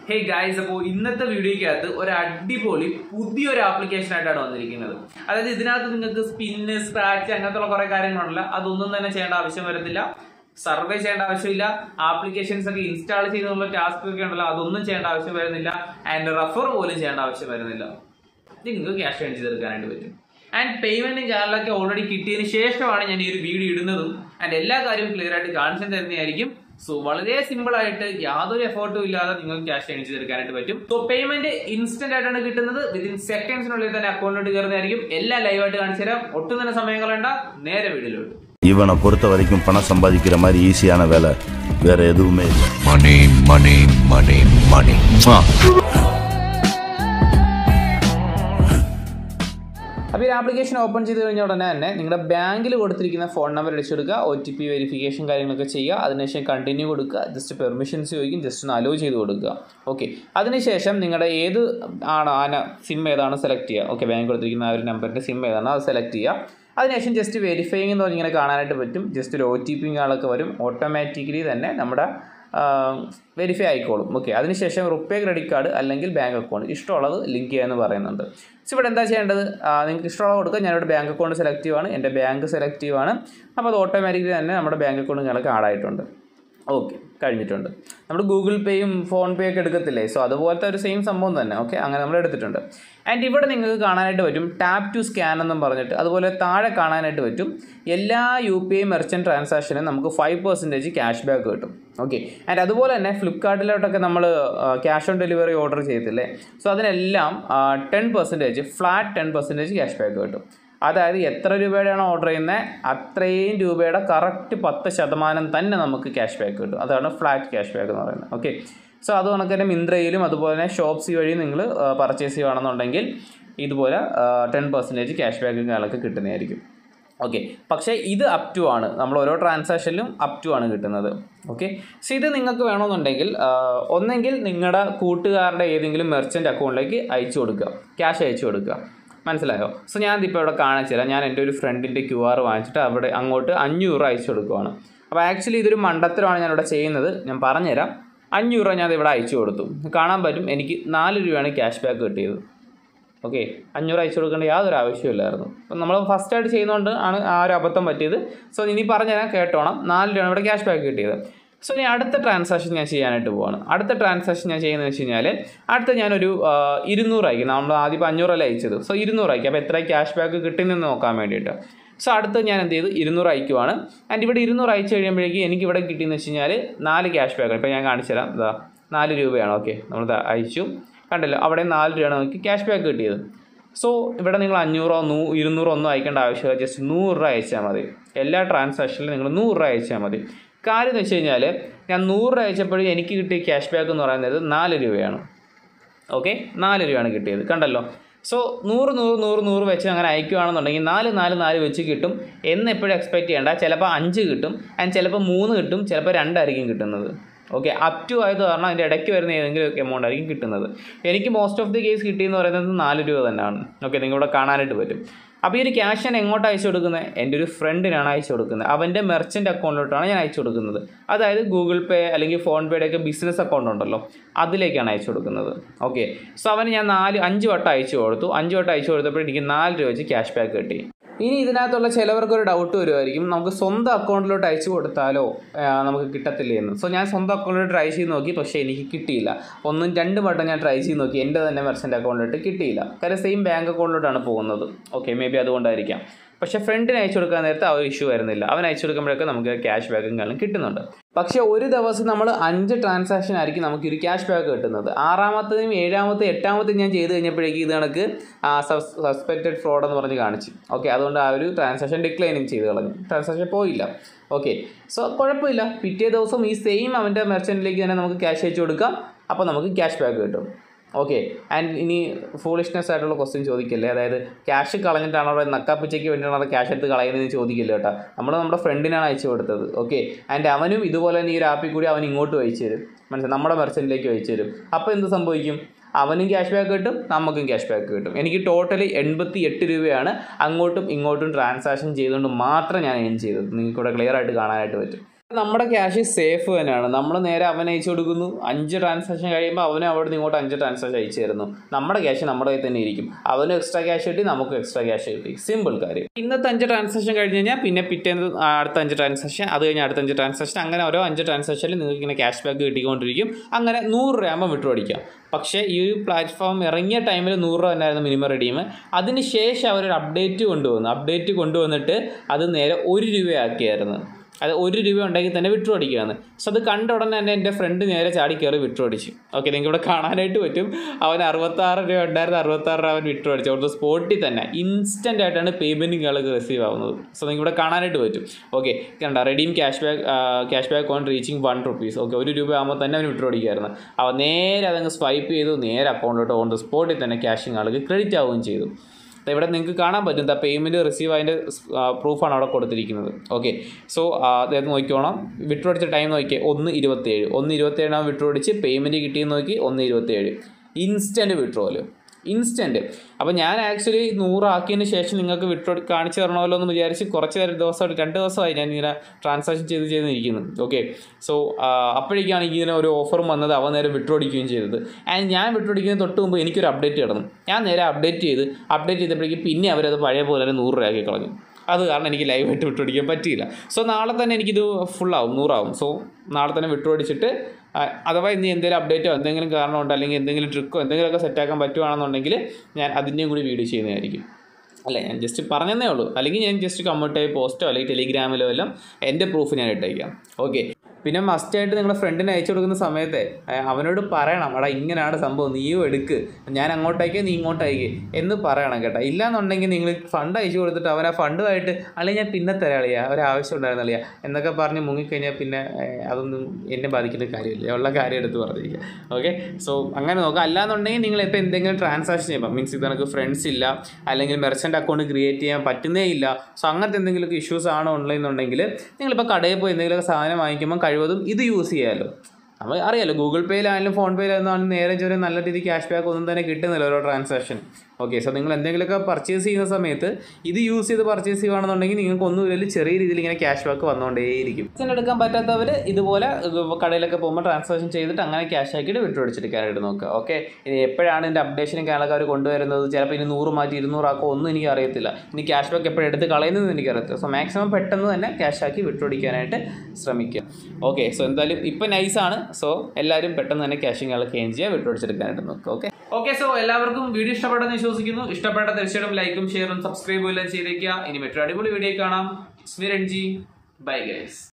Hey guys അപ്പോൾ ഇന്നത്തെ വീഡിയോയ്ക്കകത്ത് ഒരു അടിപൊളി പുതിയൊരു ആപ്ലിക്കേഷൻ ആയിട്ടാണ് വന്നിരിക്കുന്നത് അതായത് ഇതിനകത്ത് നിങ്ങൾക്ക് സ്പിന്ന് സ്ക്രാച്ച് അങ്ങനത്തെ കുറെ കാര്യങ്ങളുണ്ടല്ല അതൊന്നും തന്നെ ചെയ്യേണ്ട ആവശ്യം വരത്തില്ല സർവേ ചെയ്യേണ്ട ആവശ്യമില്ല ആപ്ലിക്കേഷൻസ് ഒക്കെ ഇൻസ്റ്റാൾ ചെയ്തുള്ള ടാസ്ക് ഒക്കെ ഉണ്ടല്ലോ അതൊന്നും ചെയ്യേണ്ട ആവശ്യം വരുന്നില്ല ആൻഡ് റെഫർ പോലും ചെയ്യേണ്ട ആവശ്യം വരുന്നില്ല ഇത് നിങ്ങൾക്ക് ക്യാഷ് ഏൺ ചെയ്തെടുക്കാനായിട്ട് പറ്റും ആൻഡ് പേയ്മെന്റും ചാനലൊക്കെ ഓൾറെഡി കിട്ടിയതിന് ശേഷമാണ് ഞാൻ ഈ ഒരു വീഡിയോ ഇടുന്നതും ആൻഡ് എല്ലാ കാര്യവും ക്ലിയർ ആയിട്ട് കാണിച്ചു തരുന്നതായിരിക്കും സോ വളരെ സിമ്പിൾ ആയിട്ട് യാതൊരു എഫേർട്ടും ഇല്ലാതെ നിങ്ങൾക്ക് ക്യാഷ് ഏൺ ചെയ്തെടുക്കാനായിട്ട് പറ്റും സോ പേയ്മെന്റ് ഇൻസ്റ്റന്റ് ആയിട്ടാണ് കിട്ടുന്നത് വിത്തിൻ സെക്കൻഡ്സിനുള്ളിൽ തന്നെ അക്കൗണ്ടിലോട്ട് കയറുന്നതായിരിക്കും എല്ലാം ലൈവായിട്ട് കാണിച്ചു തരാം ഒട്ടും തന്നെ സമയം കളയണ്ട നേരെ വീഡിയോയിലോട്ട് இவனை பொறுத்த வரைக்கும் பணம் சம்பாதிக்கிற மாதிரி ஈஸியான வேலை வேற எதுவுமே இல்லை Money, money, money, money. അപ്പോൾ ഈ ആപ്ലിക്കേഷൻ ഓപ്പൺ ചെയ്ത് കഴിഞ്ഞ ഉടനെ തന്നെ നിങ്ങളുടെ ബാങ്കിൽ കൊടുത്തിരിക്കുന്ന ഫോൺ നമ്പർ അടിച്ചെടുക്കുക ഒ ടി പി വെരിഫിക്കേഷൻ കാര്യങ്ങളൊക്കെ ചെയ്യുക അതിനുശേഷം കണ്ടിന്യൂ കൊടുക്കുക ജസ്റ്റ് പെർമിഷൻസ് ചോദിക്കും ജസ്റ്റ് ഒന്ന് അലോ ചെയ്ത് കൊടുക്കുക ഓക്കെ അതിനുശേഷം നിങ്ങളുടെ ഏത് ആണ് ആന സിം ഏതാണ് സെലക്ട് ചെയ്യുക ഓക്കെ ബാങ്ക് കൊടുത്തിരിക്കുന്ന ആ ഒരു നമ്പറിൻ്റെ സിം ഏതാണ് അത് സെലക്ട് ചെയ്യുക അതിനുശേഷം ജസ്റ്റ് വെരിഫൈങ് എന്ന് പറഞ്ഞ് ഇങ്ങനെ കാണാനായിട്ട് പറ്റും ജസ്റ്റ് ഒരു ഒ ടി പി ആളൊക്കെ വരും ഓട്ടോമാറ്റിക്കലി തന്നെ നമ്മുടെ വെരിഫൈ ആയിക്കോളും ഓക്കെ അതിനുശേഷം റുപ്പേ ക്രെഡിറ്റ് കാർഡ് അല്ലെങ്കിൽ ബാങ്ക് അക്കൗണ്ട് ഇഷ്ടമുള്ളത് ലിങ്ക് ചെയ്യാമെന്ന് പറയുന്നുണ്ട് സോ ഇവിടെ എന്താ ചെയ്യേണ്ടത് ആ, നിങ്ങൾക്ക് ഇഷ്ടമുള്ളത് കൊടുക്കുക ഞാനിവിടെ ബാങ്ക് അക്കൗണ്ട് സെലക്ട് ചെയ്യുവാണ് എൻ്റെ ബാങ്ക് സെലക്ട് ചെയ്യുവാണ് അപ്പോൾ അത് ഓട്ടോമാറ്റിക്കലി തന്നെ നമ്മുടെ ബാങ്ക് അക്കൗണ്ട് നിങ്ങൾക്ക് ആഡ് ആയിട്ടുണ്ട് ഓക്കെ കഴിഞ്ഞിട്ടുണ്ട് നമ്മൾ ഗൂഗിൾ പേയും ഫോൺ പേ ഒക്കെ എടുക്കത്തില്ലേ സോ അതുപോലത്തെ ഒരു സെയിം സംഭവം തന്നെ ഓക്കെ അങ്ങനെ നമ്മൾ എടുത്തിട്ടുണ്ട് ആൻഡ് ഇവിടെ നിങ്ങൾക്ക് കാണാനായിട്ട് പറ്റും ടാപ്പ് ടു സ്കാൻ എന്നും പറഞ്ഞിട്ട് അതുപോലെ താഴെ കാണാനായിട്ട് പറ്റും എല്ലാ യു പി ഐ മെർച്ചൻറ്റ് ട്രാൻസാക്ഷനും നമുക്ക് ഫൈവ് പെർസെൻറ്റേജ് ക്യാഷ് ബാക്ക് കിട്ടും ഓക്കെ ആൻഡ് അതുപോലെ തന്നെ ഫ്ലിപ്കാർട്ടിലോട്ടൊക്കെ നമ്മൾ ക്യാഷ് ഓൺ ഡെലിവറി ഓർഡർ ചെയ്യത്തില്ലേ സോ അതിനെല്ലാം ten percentage flat ten percentage cash back കിട്ടും അതായത് എത്ര രൂപയുടെയാണോ ഓർഡർ ചെയ്യുന്നത് അത്രയും രൂപയുടെ കറക്റ്റ് പത്ത് ശതമാനം തന്നെ നമുക്ക് ക്യാഷ് ബാക്ക് കിട്ടും അതാണ് ഫ്ലാറ്റ് ക്യാഷ് ബാക്ക് എന്ന് പറയുന്നത് ഓക്കെ സോ അത് കണക്ക് തന്നെ മിന്ത്രയിലും അതുപോലെ തന്നെ ഷോപ്സി വഴി നിങ്ങൾ പർച്ചേസ് ചെയ്യുകയാണെന്നുണ്ടെങ്കിൽ ഇതുപോലെ ടെൻ പെർസെൻറ്റേജ് ക്യാഷ് ബാക്ക് നിങ്ങൾക്ക് കിട്ടുന്നതായിരിക്കും ഓക്കെ പക്ഷേ ഇത് അപ് ടു ആണ് നമ്മൾ ഓരോ ട്രാൻസാക്ഷനിലും അപ് ടു ആണ് കിട്ടുന്നത് ഓക്കെ സോ ഇത് നിങ്ങൾക്ക് വേണമെന്നുണ്ടെങ്കിൽ ആ, ഒന്നെങ്കിൽ നിങ്ങളുടെ കൂട്ടുകാരുടെ ഏതെങ്കിലും മെർച്ചൻ്റ് അക്കൗണ്ടിലേക്ക് അയച്ചു കൊടുക്കുക ക്യാഷ് അയച്ചു കൊടുക്കുക മനസ്സിലായോ സോ ഞാൻ ഇപ്പോൾ ഇവിടെ കാണിച്ചു തരാം ഞാൻ എൻ്റെ ഒരു ഫ്രണ്ടിൻ്റെ ക്യു ആർ വാങ്ങിച്ചിട്ട് അവിടെ അങ്ങോട്ട് അഞ്ഞൂറ് രൂപ അയച്ചു കൊടുക്കുവാണ് അപ്പോൾ ആക്ച്വലി ഇതൊരു മണ്ടത്തരമാണ് ഞാൻ ഇവിടെ ചെയ്യുന്നത് ഞാൻ പറഞ്ഞുതരാം അഞ്ഞൂറ് രൂപ ഞാൻ ഇവിടെ അയച്ചു കൊടുത്തു കാണാൻ പറ്റും എനിക്ക് നാല് രൂപയാണ് ക്യാഷ് ബാക്ക് കിട്ടിയത് ഓക്കെ അഞ്ഞൂറ് അയച്ചു കൊടുക്കേണ്ട യാതൊരു ആവശ്യമില്ലായിരുന്നു അപ്പം നമ്മൾ ഫസ്റ്റ് ആയിട്ട് ചെയ്യുന്നതുകൊണ്ട് ആണ് ആ ഒരു അബദ്ധം പറ്റിയത് സോ ഇനി പറഞ്ഞുതരാൻ കേട്ടോണം നാല് രൂപയാണ് ഇവിടെ ക്യാഷ് ബാക്ക് കിട്ടിയത് സോ ഇനി അടുത്ത ട്രാൻസാക്ഷൻ ഞാൻ ചെയ്യാനായിട്ട് പോവാണ് അടുത്ത ട്രാൻസാക്ഷൻ ഞാൻ ചെയ്യുന്നത് വെച്ച് കഴിഞ്ഞാൽ അടുത്ത ഞാനൊരു ആ, ഇരുന്നൂറ് അയക്കും നമ്മൾ ആദ്യം ഇപ്പോൾ അഞ്ഞൂറല്ല അയച്ചത് സോ ഇരുന്നൂറ് അയക്കും അപ്പോൾ എത്ര ക്യാഷ് ബാക്ക് കിട്ടുന്നതെന്ന് നോക്കാൻ വേണ്ടിയിട്ട് സോ അടുത്ത് ഞാൻ എന്ത് ചെയ്തു ഇരുന്നൂറ് അയക്കുവാണ് ആൻഡ് ഇവിടെ ഇരുന്നൂറ് അയച്ചു കഴിയുമ്പോഴേക്കും എനിക്ക് ഇവിടെ കിട്ടിയെന്ന് വെച്ച് കഴിഞ്ഞാൽ നാല് ക്യാഷ് ബാക്ക് ഇപ്പോൾ ഞാൻ കാണിച്ചു തരാം ഇതാ നാല് രൂപയാണ് ഓക്കെ നമ്മൾ അയച്ചു കണ്ടല്ലോ അവിടെ നാല് രൂപയാണ് നമുക്ക് ക്യാഷ് ബാക്ക് കിട്ടിയത് സോ ഇവിടെ നിങ്ങൾ അഞ്ഞൂറോ നൂ ഇരുന്നൂറോ ഒന്നും അയക്കേണ്ട ആവശ്യമില്ല ജസ്റ്റ് നൂറ് രൂപ അയച്ചാൽ മതി എല്ലാ ട്രാൻസാക്ഷനിലും നിങ്ങൾ നൂറ് രൂപ അയച്ചാൽ മതി കാര്യം എന്ന് വെച്ച് കഴിഞ്ഞാൽ ഞാൻ നൂറ് രൂപ അയച്ചപ്പോഴും എനിക്ക് കിട്ടിയ ക്യാഷ് ബാക്ക് എന്ന് പറയുന്നത് നാല് രൂപയാണ് ഓക്കെ നാല് രൂപയാണ് കിട്ടിയത് കണ്ടല്ലോ സോ നൂറ് നൂറ് നൂറ് നൂറ് വെച്ച് അങ്ങനെ അയക്കുകയാണെന്നുണ്ടെങ്കിൽ നാല് നാല് നാല് വെച്ച് കിട്ടും എന്ന് എപ്പോഴും എക്സ്പെക്ട് ചെയ്യേണ്ട ചിലപ്പോൾ അഞ്ച് കിട്ടും ആൻഡ് ചിലപ്പോൾ മൂന്ന് കിട്ടും ചിലപ്പോൾ രണ്ടായിരിക്കും കിട്ടുന്നത് ഓക്കെ അപ് ടു ആയത് കാരണം അതിൻ്റെ ഇടയ്ക്ക് വരുന്ന ഏതെങ്കിലും ഒക്കെ എമൗണ്ട് ആയിരിക്കും കിട്ടുന്നത് എനിക്ക് മോസ്റ്റ് ഓഫ് ദി കേസ് കിട്ടിയെന്ന് പറയുന്നത് നാല് രൂപ തന്നെയാണ് ഓക്കെ നിങ്ങളിവിടെ കാണാനായിട്ട് പറ്റും അപ്പോൾ ഈ ഒരു ക്യാഷ് ഞാൻ എങ്ങോട്ട് അയച്ചു കൊടുക്കുന്നത് എൻ്റെ ഒരു ഫ്രണ്ടിനാണ് അയച്ചു കൊടുക്കുന്നത് അവൻ്റെ മെർച്ചൻ്റ് അക്കൗണ്ടിലോട്ടാണ് ഞാൻ അയച്ചു കൊടുക്കുന്നത് അതായത് ഗൂഗിൾ പേ അല്ലെങ്കിൽ ഫോൺ പേയുടെ ഒക്കെ ബിസിനസ് അക്കൗണ്ട് ഉണ്ടല്ലോ അതിലേക്കാണ് അയച്ചു കൊടുക്കുന്നത് ഓക്കെ സോ അവന് ഞാൻ നാല് അഞ്ച് വട്ടം അയച്ചു കൊടുത്തു അഞ്ച് വട്ടം അയച്ചു കൊടുത്തപ്പോൾ എനിക്ക് നാല് രൂപ വെച്ച് ക്യാഷ് ബാക്ക് കിട്ടി ഇനി ഇതിനകത്തുള്ള ചിലവർക്ക് ഒരു ഡൗട്ട് വരുമായിരിക്കും നമുക്ക് സ്വന്തം അക്കൗണ്ടിലോട്ട് അയച്ചു കൊടുത്താലോ ആ, നമുക്ക് കിട്ടത്തില്ലേ എന്ന് സോ ഞാൻ സ്വന്തം അക്കൗണ്ടിലോട്ട് ട്രൈ ചെയ്ത് നോക്കി പക്ഷേ എനിക്ക് കിട്ടിയില്ല ഒന്നും രണ്ട് വട്ടം ഞാൻ ട്രൈ ചെയ്ത് നോക്കി എൻ്റെ തന്നെ മെർച്ചൻ്റ് അക്കൗണ്ടിലോട്ട് കിട്ടിയില്ല കാര്യം സെയിം ബാങ്ക് അക്കൗണ്ടിലോട്ടാണ് പോകുന്നത് ഓക്കെ മേ ബി അതുകൊണ്ടായിരിക്കാം പക്ഷേ ഫ്രണ്ടിന് അയച്ചു കൊടുക്കാൻ നേരത്തെ ആ ഒരു ഇഷ്യൂ വരുന്നില്ല അവൻ അയച്ചു കൊടുക്കുമ്പോഴൊക്കെ നമുക്ക് ക്യാഷ് ബാക്കും കാലം കിട്ടുന്നുണ്ട് പക്ഷേ ഒരു ദിവസം നമ്മൾ അഞ്ച് ട്രാൻസാക്ഷൻ ആയിരിക്കും നമുക്ക് ഒരു ക്യാഷ് ബാക്ക് കിട്ടുന്നത് ആറാമത്തെയും ഏഴാമത്തെ എട്ടാമത്തെയും ഞാൻ ചെയ്ത് കഴിഞ്ഞപ്പോഴേക്കും ഇത് കണക്ക് സസ്പെക്റ്റഡ് ഫ്രോഡ് എന്ന് പറഞ്ഞ് കാണിച്ചു ഓക്കെ അതുകൊണ്ട് ആ ഒരു ട്രാൻസാക്ഷൻ ഡിക്ലൈനിങ് ചെയ്ത് കളഞ്ഞു ട്രാൻസാക്ഷൻ പോയില്ല ഓക്കെ സോ കുഴപ്പമില്ല പിറ്റേ ദിവസം ഈ സെയിം അവൻ്റെ മെർച്ചൻറ്റിലേക്ക് തന്നെ നമുക്ക് ക്യാഷ് അയച്ചു കൊടുക്കാം അപ്പോൾ നമുക്ക് ക്യാഷ് ബാക്ക് കിട്ടും ഓക്കെ ആൻഡ് ഇനി ഫൂളിഷ്നെസ് ആയിട്ടുള്ള ക്വസ്റ്റ്യൻ ചോദിക്കല്ലേ അതായത് ക്യാഷ് കളഞ്ഞിട്ടാണോ അവിടെ നക്കാപ്പിച്ചയ്ക്ക് വേണ്ടിയിട്ടാണോ ക്യാഷ് എടുത്ത് കളയുന്നതെന്ന് ചോദിക്കില്ല കേട്ടോ നമ്മൾ നമ്മുടെ ഫ്രണ്ടിനാണ് അയച്ചു കൊടുത്തത് ഓക്കെ ആൻഡ് അവനും ഇതുപോലെ തന്നെ ഈ ഒരു ആപ്പിൽ കൂടി അവൻ ഇങ്ങോട്ട് അയച്ചു തരും മനസ്സിലായി നമ്മുടെ മെർച്ചൻറ്റിലേക്ക് അയച്ചു തരും അപ്പോൾ എന്ത് സംഭവിക്കും അവനും ക്യാഷ് ബാക്ക് കിട്ടും നമുക്കും ക്യാഷ് ബാക്ക് കിട്ടും എനിക്ക് ടോട്ടലി എൺപത്തി എട്ട് രൂപയാണ് അങ്ങോട്ടും ഇങ്ങോട്ടും ട്രാൻസാക്ഷൻ ചെയ്തുകൊണ്ട് മാത്രം ഞാൻ ഏൺ ചെയ്തത് നിങ്ങൾക്ക് ഇവിടെ ക്ലിയർ ആയിട്ട് കാണാനായിട്ട് പറ്റും നമ്മുടെ ക്യാഷ് സേഫ് തന്നെയാണ് നമ്മൾ നേരെ അവൻ അയച്ചു കൊടുക്കുന്നു അഞ്ച് ട്രാൻസാക്ഷൻ കഴിയുമ്പോൾ അവനും അവിടെ നിന്ന് ഇങ്ങോട്ട് അഞ്ച് ട്രാൻസാക്ഷൻ അയച്ചു തരുന്നു നമ്മുടെ ക്യാഷ് നമ്മുടെ കയ്യിൽ തന്നെ ഇരിക്കും അവന് എക്സ്ട്രാ ക്യാഷ് കിട്ടി നമുക്ക് എക്സ്ട്രാ ക്യാഷ് കിട്ടി സിമ്പിൾ കാര്യം ഇന്നത്തെ അഞ്ച് ട്രാൻസാക്ഷൻ കഴിഞ്ഞ് കഴിഞ്ഞാൽ പിന്നെ പിറ്റേന്ന് അടുത്ത അഞ്ച് ട്രാൻസാക്ഷൻ അത് കഴിഞ്ഞ് അടുത്ത അഞ്ച് ട്രാൻസാക്ഷൻ അങ്ങനെ ഓരോ അഞ്ച് ട്രാൻസാക്ഷനിൽ നിങ്ങൾക്ക് ഇങ്ങനെ ക്യാഷ് ബാക്ക് കിട്ടിക്കൊണ്ടിരിക്കും അങ്ങനെ നൂറ് രൂപ വിട്ടു അടിക്കാം പക്ഷേ ഈ ഒരു പ്ലാറ്റ്ഫോം ഇറങ്ങിയ ടൈമിൽ നൂറ് രൂപ തന്നെയായിരുന്നു മിനിമം റെഡീം അതിന് ശേഷം അവരൊരു അപ്ഡേറ്റ് കൊണ്ടുവന്നു അപ്ഡേറ്റ് കൊണ്ടുവന്നിട്ട് അത് നേരെ ഒരു രൂപയാക്കിയായിരുന്നു അത് ഒരു രൂപ ഉണ്ടെങ്കിൽ തന്നെ വിട്രോ അടിക്കുകയാണ് സോ അത് കണ്ട ഉടനെ തന്നെ എൻ്റെ ഫ്രണ്ട് നേരെ ചാടി കയറി വിട്രോ അടിച്ചു ഓക്കെ നിങ്ങൾക്ക് ഇവിടെ കാണാനായിട്ട് പറ്റും അവൻ അറുപത്താറ് രൂപ ഉണ്ടായിരുന്ന അറുപത്താറ് രൂപ അവൻ വിട്രോ അടിച്ചു അവിടുത്തെ സ്പോട്ടിൽ തന്നെ ഇൻസ്റ്റൻ്റ് ആയിട്ടാണ് പേയ്മെൻറ്റ് ആൾക്ക് റിസീവ് ആവുന്നത് സോ നിങ്ങൾക്ക് ഇവിടെ കാണാനായിട്ട് പറ്റും ഓക്കെ കണ്ട redeem cash back cash back on reaching one rupees okay ഒരു രൂപ ആകുമ്പോൾ തന്നെ അവൻ വിട്രോ അടിക്കുമായിരുന്നു അവൻ നേരെ അതങ്ങ് സ്വൈപ്പ് ചെയ്തു നേരെ അക്കൗണ്ടിലോട്ട് ഓൺ ദ സ്പോട്ടിൽ തന്നെ ക്യാഷിങ് ആൾക്ക് ക്രെഡിറ്റ് ആവുകയും ചെയ്തു ദാ ഇവിടെ നിങ്ങൾക്ക് കാണാൻ പറ്റും ദ പേയ്മെൻറ്റ് റിസീവ് അതിൻ്റെ പ്രൂഫാണ് അവിടെ കൊടുത്തിരിക്കുന്നത് ഓക്കെ സോ അതായത് നോക്കിക്കോണം വിട്രോ അടിച്ച ടൈം നോക്കിയേ ഒന്ന് ഇരുപത്തേഴ് ഒന്ന് ഇരുപത്തേഴാണ് വിട്രോ അടിച്ച് പേയ്മെൻറ്റ് കിട്ടിയെന്ന് നോക്കി ഒന്ന് ഇരുപത്തേഴ് ഇൻസ്റ്റൻറ്റ് വിട്രോല് ഇൻസ്റ്റൻറ്റ് അപ്പോൾ ഞാൻ ആക്ച്വലി നൂറാക്കിയതിന് ശേഷം നിങ്ങൾക്ക് വിട്രോ കാണിച്ചു തരണമല്ലോ എന്ന് വിചാരിച്ച് കുറച്ച് നേരം ദിവസം രണ്ട് ദിവസമായി ഞാൻ ഇങ്ങനെ ട്രാൻസാക്ഷൻ ചെയ്ത് ചെയ്ത് ഇരിക്കുന്നു ഓക്കെ സോ അപ്പോഴേക്കാണ് ഇങ്ങനെ ഒരു ഓഫറും വന്നത് അവ നേരെ വിട്രോ അടിക്കുകയും ചെയ്തത് ആൻഡ് ഞാൻ വിട്രോ അടിക്കുന്നതിന് തൊട്ട് മുമ്പ് എനിക്കൊരു അപ്ഡേറ്റ് കിടന്നു ഞാൻ നേരെ അപ്ഡേറ്റ് ചെയ്ത് അപ്ഡേറ്റ് ചെയ്തപ്പോഴേക്കും പിന്നെ അവരത് പഴയ പോലെ തന്നെ നൂറ് രൂപയാക്കി കളഞ്ഞു അത് കാരണം എനിക്ക് ലൈവായിട്ട് വിട്ടുപിടിക്കാൻ പറ്റിയില്ല സോ നാളെ തന്നെ എനിക്കിത് ഫുള്ളാവും നൂറാവും സോ നാളെ തന്നെ വിട്ടുപിടിച്ചിട്ട് അഥവാ ഇനി എന്തെങ്കിലും അപ്ഡേറ്റോ എന്തെങ്കിലും കാരണമുണ്ടോ അല്ലെങ്കിൽ എന്തെങ്കിലും ട്രിക്കോ എന്തെങ്കിലുമൊക്കെ സെറ്റാക്കാൻ പറ്റുവാണെന്നുണ്ടെങ്കിൽ ഞാൻ അതിൻ്റെയും കൂടി വീഡിയോ ചെയ്യുന്നതായിരിക്കും അല്ല ഞാൻ ജസ്റ്റ് പറഞ്ഞതേ ഉള്ളൂ അല്ലെങ്കിൽ ഞാൻ ജസ്റ്റ് കമ്മ്യൂണിറ്റി പോസ്റ്റോ അല്ലെങ്കിൽ ടെലിഗ്രാമിലോ എല്ലാം എൻ്റെ പ്രൂഫ് ഞാൻ ഇട്ടേക്കാം ഓക്കെ പിന്നെ മസ്റ്റായിട്ട് നിങ്ങളുടെ ഫ്രണ്ടിനെ അയച്ചു കൊടുക്കുന്ന സമയത്തെ അഹ് അവനോട് പറയണം എടാ ഇങ്ങനെയാണ് സംഭവം നീയും എടുക്ക് ഞാൻ അങ്ങോട്ടേക്ക് നീ ഇങ്ങോട്ടേക്ക് എന്ന് പറയണം കേട്ടോ ഇല്ലാന്നുണ്ടെങ്കിൽ നിങ്ങൾ ഫണ്ട് അയച്ചു കൊടുത്തിട്ട് അവൻ ആ ഫണ്ടുമായിട്ട് അല്ലെങ്കിൽ ഞാൻ പിന്നെ തരാളിയാ ഒരാവശ്യം ഉണ്ടായിരുന്നില്ല എന്നൊക്കെ പറഞ്ഞ് മുങ്ങിക്കഴിഞ്ഞാൽ പിന്നെ ഏഹ്, അതൊന്നും എന്നെ ബാധിക്കുന്ന കാര്യമില്ല ഉള്ള കാര്യം എടുത്ത് പറഞ്ഞിരിക്കുക ഓക്കെ സോ അങ്ങനെ നോക്കുക അല്ലാന്നുണ്ടെങ്കിൽ നിങ്ങൾ ഇപ്പോൾ എന്തെങ്കിലും ട്രാൻസാക്ഷൻ ചെയ്യുമ്പോൾ മീൻസ് ഇത് നമുക്ക് ഫ്രണ്ട്സ് ഇല്ല അല്ലെങ്കിൽ മെർച്ചൻ്റ് അക്കൗണ്ട് ക്രിയേറ്റ് ചെയ്യാൻ പറ്റുന്നേ ഇല്ല സോ അങ്ങനത്തെ എന്തെങ്കിലുമൊക്കെ ഇഷ്യൂസ് ആണ് ഓൺലൈൻ എന്നുണ്ടെങ്കിൽ നിങ്ങളിപ്പോൾ കടയിൽ പോയി എന്തെങ്കിലുമൊക്കെ സാധനം വാങ്ങിക്കുമ്പോൾ കഴിവതും ഇത് യൂസ് ചെയ്യാമല്ലോ നമ്മൾ അറിയാലോ ഗൂഗിൾ പേയിലായാലും ഫോൺ പേയിലായിരുന്നാലും നേരെ ചെറിയ നല്ല രീതിയിൽ ക്യാഷ് ബാക്ക് ഒന്നും തന്നെ കിട്ടുന്നില്ല ഓരോ ട്രാൻസാക്ഷൻ ഓക്കെ സോ നിങ്ങൾ എന്തെങ്കിലുമൊക്കെ പർച്ചേസ് ചെയ്യുന്ന സമയത്ത് ഇത് യൂസ് ചെയ്ത് പർച്ചേസ് ചെയ്യുകയാണെന്നുണ്ടെങ്കിൽ നിങ്ങൾക്ക് ഒന്നുമില്ലെങ്കിൽ ചെറിയ രീതിയിൽ ഇങ്ങനെ ക്യാഷ് ബാക്ക് വന്നുകൊണ്ടേയിരിക്കും Transaction എടുക്കാൻ പറ്റാത്തവർ ഇതുപോലെ ഏർ, കടയിലൊക്കെ പോകുമ്പോൾ ട്രാൻസാക്ഷൻ ചെയ്തിട്ട് അങ്ങനെ ക്യാഷ് ആക്കിയിട്ട് വിട്ടു അടിച്ചെടുക്കാനായിട്ട് നോക്കുക ഓക്കെ ഇനി എപ്പോഴാണ് ഇതിൻ്റെ അപ്ഡേഷനും കാര്യങ്ങളൊക്കെ അവർ കൊണ്ടുവരുന്നത് ചിലപ്പോൾ ഇനി നൂറ് മാറ്റി ഇരുന്നൂറാക്കോ ഒന്നും എനിക്ക് അറിയത്തില്ല ഇനി ക്യാഷ് ബാക്ക് എപ്പോഴും എടുത്ത് കളയുന്നത് എനിക്ക് അറിയത്തില്ല സോ മാക്സിമം പെട്ടെന്ന് തന്നെ ക്യാഷ് ആക്കി വിട്ടുപിടിക്കാനായിട്ട് ശ്രമിക്കുക ഓക്കെ സോ എന്തായാലും ഇപ്പം നൈസാണ് സോ എല്ലാവരും പെട്ടെന്ന് തന്നെ ക്യാഷിങ് ആൾക്ക് ചേഞ്ച് ചെയ്യുക വിട്ടുപിടിച്ചെടുക്കാനായിട്ട് നോക്കുക ഓക്കെ ഓക്കെ സോ എല്ലാവർക്കും വീഡിയോ ഇഷ്ടപ്പെട്ടെന്ന് വിശ്വസിക്കുന്നു ഇഷ്ടപ്പെട്ട തീർച്ചയായിട്ടും ലൈക്കും ഷെയറും സബ്സ്ക്രൈബും എല്ലാം ചെയ്തേക്കുക ഇനി മറ്റൊരു അടിപൊളി വീഡിയോ കാണാം സ്മിരൺജി ബൈ ഗൈസ്